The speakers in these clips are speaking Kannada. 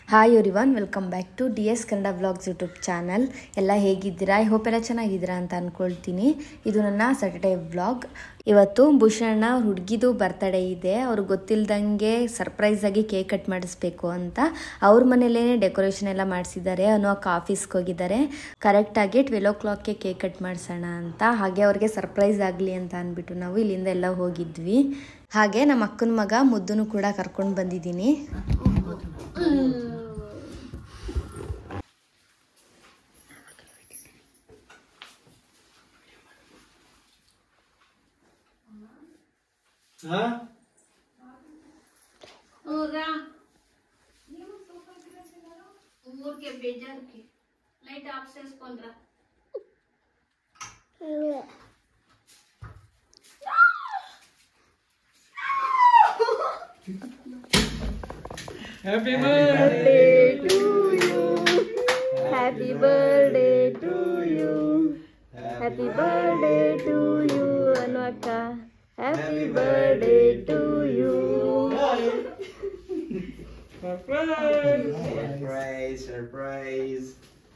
Hi everyone welcome back to D S Kannada vlogs YouTube channel ಎಲ್ಲ ಹೇಗಿದ್ದೀರಾ ಐ ಹೋಪ್ ಎಲ್ಲ ಚೆನ್ನಾಗಿದ್ದೀರಾ ಅಂತ ಅಂದ್ಕೊಳ್ತೀನಿ ಇದು ನನ್ನ ಸ್ಯಾಟರ್ಡೇ ವ್ಲಾಗ್ ಇವತ್ತು ಭೂಷಣ್ಣ ಹುಡುಗಿದು ಬರ್ತಡೇ ಇದೆ ಅವ್ರಿಗೆ ಗೊತ್ತಿಲ್ದಂಗೆ ಸರ್ಪ್ರೈಸ್ ಆಗಿ ಕೇಕ್ ಕಟ್ ಮಾಡಿಸ್ಬೇಕು ಅಂತ ಅವ್ರ ಮನೇಲೇ ಡೆಕೋರೇಷನ್ ಎಲ್ಲ ಮಾಡಿಸಿದ್ದಾರೆ ಅನ್ನೋ ಆಫೀಸ್ಗೆ ಹೋಗಿದ್ದಾರೆ ಕರೆಕ್ಟಾಗಿ ಟ್ವೆಲ್ ಓ ಕ್ಲಾಕ್ಗೆ ಕೇಕ್ ಕಟ್ ಮಾಡಿಸೋಣ ಅಂತ ಹಾಗೆ ಅವ್ರಿಗೆ ಸರ್ಪ್ರೈಸ್ ಆಗಲಿ ಅಂತ ಅಂದ್ಬಿಟ್ಟು ನಾವು ಇಲ್ಲಿಂದ ಎಲ್ಲ ಹೋಗಿದ್ವಿ ಹಾಗೆ ನಮ್ಮ ಅಕ್ಕನ ಮಗ ಮುದ್ದನು ಕೂಡ ಕರ್ಕೊಂಡು ಬಂದಿದ್ದೀನಿ ఊరికే బేజారుకి లైట్ ఆఫ్ చేసుకోనరా Happy birthday Happy birthday to you. Happy birthday to you, Anwaka. Happy birthday to you. surprise! Surprise, surprise.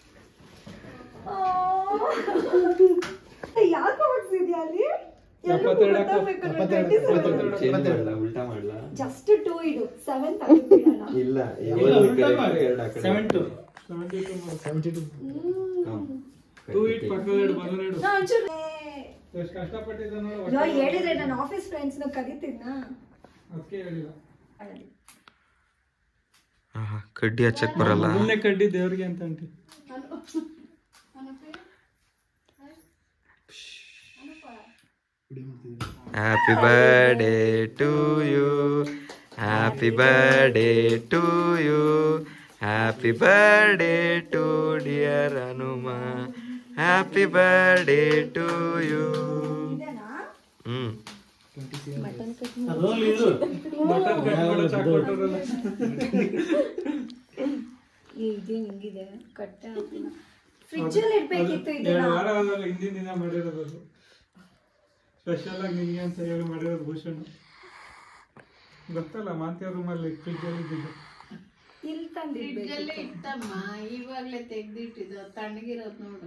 ಯಾಕೆ ಓಡಿಸಿದ್ಯಾ ಅಲ್ಲಿ ಎಪ್ಪತ್ತೆರಡು ಅಕ್ಕ. Change ಮಾಡ್ಲಾ, ಉಲ್ಟಾ ಮಾಡ್ಲಾ? ಜಸ್ಟ್ ಟೂ ಇಡು ಸೆವೆನ್ ತೆಗೆದ್ಬಿಡೋಣ ಇಲ್ಲ ಇಲ್ಲ, ಯಾವ್ದು ಉಲ್ಟಾ correct, ಮಾಡಿ. ಎರಡು ಆ ಕಡೆ. 72. 72 ಮಾಡು. ಹ್ಮ್. Two ಇಟ್ಟು ಪಕ್ಕದಲ್ಲಿ ಇಡು, ಬಲೂನ್ ಇಡು. ನಾ ಒಂಚೂರು ಎಷ್ಟು ಕಷ್ಟಪಟ್ಟಿದ್ದ ನೋಡು, ಅಯ್ಯೋ, ಹೊಟ್ಟೆ ಹೇಳಿದ್ರೆ ನನ್ನ ಆಫೀಸ್ ಫ್ರೆಂಡ್ಸ್ ನ ಕರಿತಿದ್ನ ಅದಕ್ಕೆ ಹೇಳಿಲ್ಲ ಆಹಾ, ಕಡ್ಡಿ ಹಚ್ಚಕ್ ಬರಲ್ಲ ಮೊದಲನೇ ಕಡ್ಡಿ ದೇವ್ರಿಗೆ ಅಂತ ಅಂಟಿ happy birthday to you happy birthday to you happy birthday to dear Hanuma happy birthday to you hmm mutton cut ಮಾಡೋ ಚಾಕ್ ಕೊಟ್ಟವ್ರಲ್ಲ. ಇದು ಹಿಂಗಿದೆ ಕಟ್ಟೆ ಫ್ರಿಜ್ ಅಲ್ಲಿ ಇಡ್ಬೇಕಿತ್ತು ಎರಡು ಇದನ್ನ ವಾರ ಆದ್ಮೇಲೆ ಹಿಂದಿನ ದಿನ ಮಾಡಿರೋದು ಅದು ಸ್ಪೆಷಲ್ ಆಗಿ ನಿನ್ಗೆ ಅಂತ ಹೇಳಿ ಮಾಡಿರೋದು ಭೂಷಣ್ ಗೊತ್ತಲ್ಲ ಮಾಂತ್ಯ ರೂಮಲ್ಲಿ ಫ್ರಿಜ್ ಅಲ್ಲಿ ಇದ್ದಿದ್ದು ಇಲ್ಲಿ ತಂದಿಡ್ಬೇಕು ಫ್ರಿಡ್ಜಲ್ಲೇ ಇತ್ತಮ್ಮ ಇವಾಗ್ಲೇ ತೆಗ್ದಿಟ್ಟಿದ್ದು ತಣ್ಣಗಿರೋದು ನೋಡು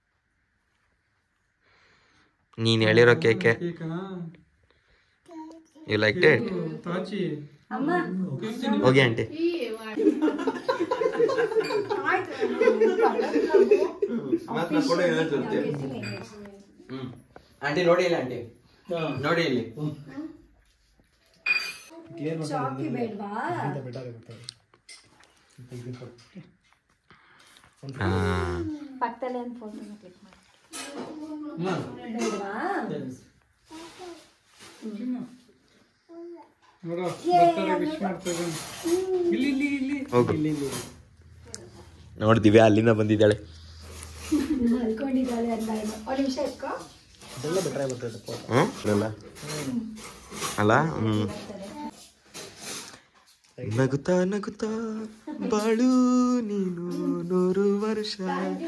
ನೀನ್ ಹೇಳಿರೋ ಕೇಕೆ ಕೇಕಾ ಯು ಲೈಕ್ ಇಟ್ ತಾಚಿ ಅಮ್ಮ ಹೋಗಿ ಆಂಟಿ ಈ ಮಾಡಿ ಆಂಟಿ ನೋಡಿ ಇಲ್ಲ ಆಂಟಿ ನೋಡಿ ಇಲ್ಲಿ ಚಾಕಿ ಬೇಡ್ವಾ ಹಾ ಪಕ್ಕದಲ್ಲಿ ಒಂದು ಫೋಟೋ ಕ್ಲಿಕ್ ಮಾಡಿ ಬೇಡ್ವಾ ನೋಡು ಬರ್ತಾರೆ ವಿಶ್ ಮಾಡ್ತಾ ಇದ್ದಾನೆ ಇಲ್ಲಿ ಇಲ್ಲಿ ಇಲ್ಲಿ ಹೋಗು ನೋಡಿ ದಿವ್ಯಾ ಅಲ್ಲಿಂದ ಬಂದಿದ್ದಾಳೆ ಮಲ್ಕೊಂಡಿದ್ದಾಳೆ ಅಂತ ಏನು ಒಂದು ನಿಮಿಷ ಇಟ್ಕೋ ಹ್ಮ್ ಅಲ್ಲ ಅಲ್ಲ ಹ್ಮ್ ನಗುತ್ತಾ ನಗುತ್ತಾ ಬಾಳು ನೀನು ನೂರು ವರ್ಷ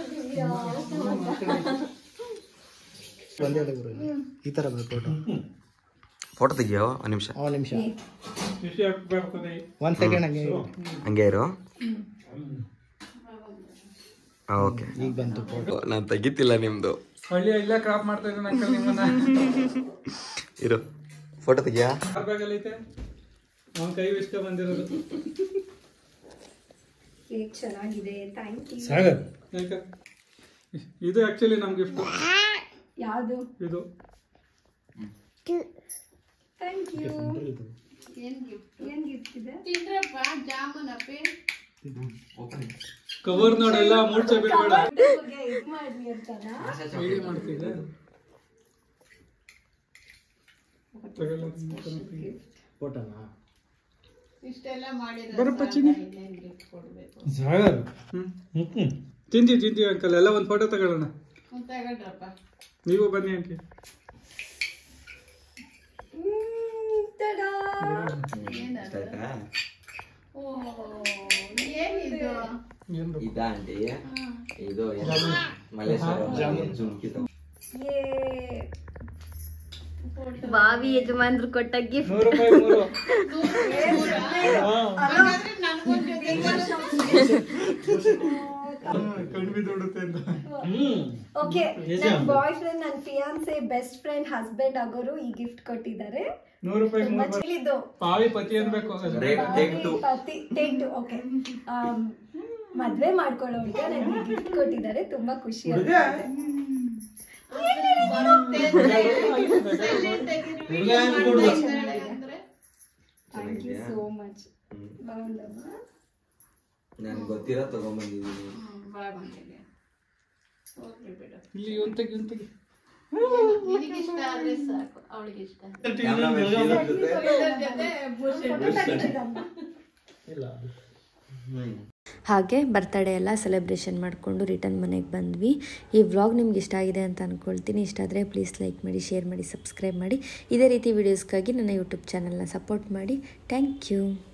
ಈ ತರ ಫೋಟೋ ಫೋಟೋ ತೆಗಿಯೋ ಒಂದ್ ನಿಮಿಷ ಒಂದ್ ನಿಮಿಷ ಖುಷಿ ಆಗ್ ಬರ್ತದೆ ಒಂದ್ ಸೆಕೆಂಡ್ ಹಂಗೆ ಹಂಗೆ ಇರು ಓಕೆ ಈಗ ಬಂತು ಫೋಟೋ ನಾನು ತೆಗಿತಿಲ್ಲ ನಿಮ್ದು ಹಳ್ಳಿ ಇಲ್ಲೇ ಕ್ರಾಪ್ ಮಾಡ್ತಾ ಇದ್ದಾನೆ ಅಂಕಲ್ ನಿಮ್ಮನ್ನ ಇರು ಫೋಟೋ ತೆಗಿಯಾ ಬ್ಯಾಗಲ್ಲೈತೆ ಅವನ ಕೈ ವಿಸ್ಕ ಬಂದಿರೋದು ಕೇಕ್ ಚೆನ್ನಾಗಿದೆ ಥ್ಯಾಂಕ್ ಯು ಸಾಗರ್ ಯಾಕ ಇದು ಆಕ್ಚುಲಿ ನಮ್ ಗಿಫ್ಟ್ ಯಾವುದು ಇದು ಥ್ಯಾಂಕ್ ಯು ಏನ್ ಗಿಫ್ಟ್ ಏನ್ ಗಿಫ್ಟ್ ಇದೆ ತಿಂದ್ರಪ್ಪ ಜಾಮೂನ್ ಅಪ್ಪಿ ಕವರ್ ನೋಡೆಲ್ಲ ಮೂಡ್ಸ ಬಿಡ್ಬೇಡ ಬಗ್ಗೆ ಇದು ಮಾಡ್ಲಿ ಅಂತನಾ ವಿಡಿಯೋ ಮಾಡ್ತಿದ್ದೆ ತಗೊಳ್ಳು. ಫೋಟೋನಾ ಇಷ್ಟೆಲ್ಲ ಮಾಡಿದ್ರೆ ಬರಪ್ಪ ಸಾಕ, ಚಿನ್ನಿ. ಇನ್ನೇನ್ ಗಿಫ್ಟ್ ಕೊಡ್ಬೇಕು ಸಾಗರ್ ಹ್ಮ್ ಹ್ಮ್ ತಿಂತೀವಿ ತಿಂತೀವಿ ಅಂಕಲ್ ಎಲ್ಲ ಒಂದು ಫೋಟೋ ತಗೊಳ್ಳೋಣ ಹ್ಮ್, ತಗೊಳ್ರಪ್ಪ ನೀವು ಬನ್ನಿ ಆಂಟಿ ಹ್ಮ್, ತಡಾ. ಏನದು ಓ ಏನಿದು ಏನು ಇದ ಆಂಟಿ ಇದು ಮಲ್ಲೇಶ್ವರ ಜುಮ್ಕಿ ಯೇ ಬಾವಿ ಯಜಮಾನ್ರು ಕೊಟ್ಟ ಗಿಫ್ಟ್ ನೂರು ರೂಪಾಯಿ ಮೂರು ಹಾಗಾದ್ರೆ ನನ್ಗೊಂದ್ ಜೊತೆ ಕಣ್ಣು ಬಿದ್ದೋಡುತ್ತೆ ಅಂತ ಓಕೆ ನನ್ನ ಬಾಯ್ ಫ್ರೆಂಡ್ ನನ್ನ ಫಿಯಾನ್ಸೆ ಬೆಸ್ಟ್ ಫ್ರೆಂಡ್ ಹಸ್ಬೆಂಡ್ ಆಗೋರು ಈ ಗಿಫ್ಟ್ ಕೊಟ್ಟಿದ್ದಾರೆ ನೂರು ರೂಪಾಯಿ ತುಂಬಾ ಮೂರು ಚಿಲಿದು ಪಾವಿ ಪತಿ ಅನ್ಬೇಕು take two take two okay ಮದ್ವೆ ಮಾಡ್ಕೊಳ್ಳೋರ್ಗೆ ನನಗೆ ಗಿಫ್ಟ್ ಕೊಟ್ಟಿದ್ದಾರೆ ತುಂಬಾ ಖುಷಿ ಆಗುತ್ತೆ ಥ್ಯಾಂಕ್ ಯು ಸೋ ಮಚ್ ಬಾಗುಂದಮ್ಮ ನನ್ಗೆ ಗೊತ್ತಿರೋ ತಗೊಂಬಂದಿದ್ದೀನಿ ಹೋಗ್ಲಿ ಬಿಡು ಇಲ್ಲಿ ಒಂತಗಿ ಒಂತಗಿ ನಿನಗಿಷ್ಟ ಆದ್ರೆ ಸಾಕು ಅವಳಿಗೆ ಇಷ್ಟ ಕ್ಯಾಮ್ರಾಮನ್ ಶ್ರೀಧರ್ ಜೊತೆ ಇದ್ರ ಜೊತೆ ಭೂಷಣ್ ಫೋಟೋ ತೆಗಿತಿದ್ದಮ್ಮ ಇಲ್ಲ ಹ್ಮ್ ಹಾಗೆ ಬರ್ತಡೇ ಎಲ್ಲ ಸೆಲೆಬ್ರೇಷನ್ ಮಾಡಿಕೊಂಡು ರಿಟರ್ನ್ ಮನೆಗೆ ಬಂದ್ವಿ ಈ ವ್ಲಾಗ್ ನಿಮ್ಗೆ ಇಷ್ಟ ಆಗಿದೆ ಅಂತ ಅಂದ್ಕೊಳ್ತೀನಿ ಇಷ್ಟ ಆದರೆ ಪ್ಲೀಸ್ ಲೈಕ್ ಮಾಡಿ ಶೇರ್ ಮಾಡಿ ಸಬ್ಸ್ಕ್ರೈಬ್ ಮಾಡಿ ಇದೇ ರೀತಿ ವೀಡಿಯೋಸ್ಗಾಗಿ ನನ್ನ ಯೂಟ್ಯೂಬ್ ಚಾನಲ್ನ ಸಪೋರ್ಟ್ ಮಾಡಿ ಥ್ಯಾಂಕ್ ಯು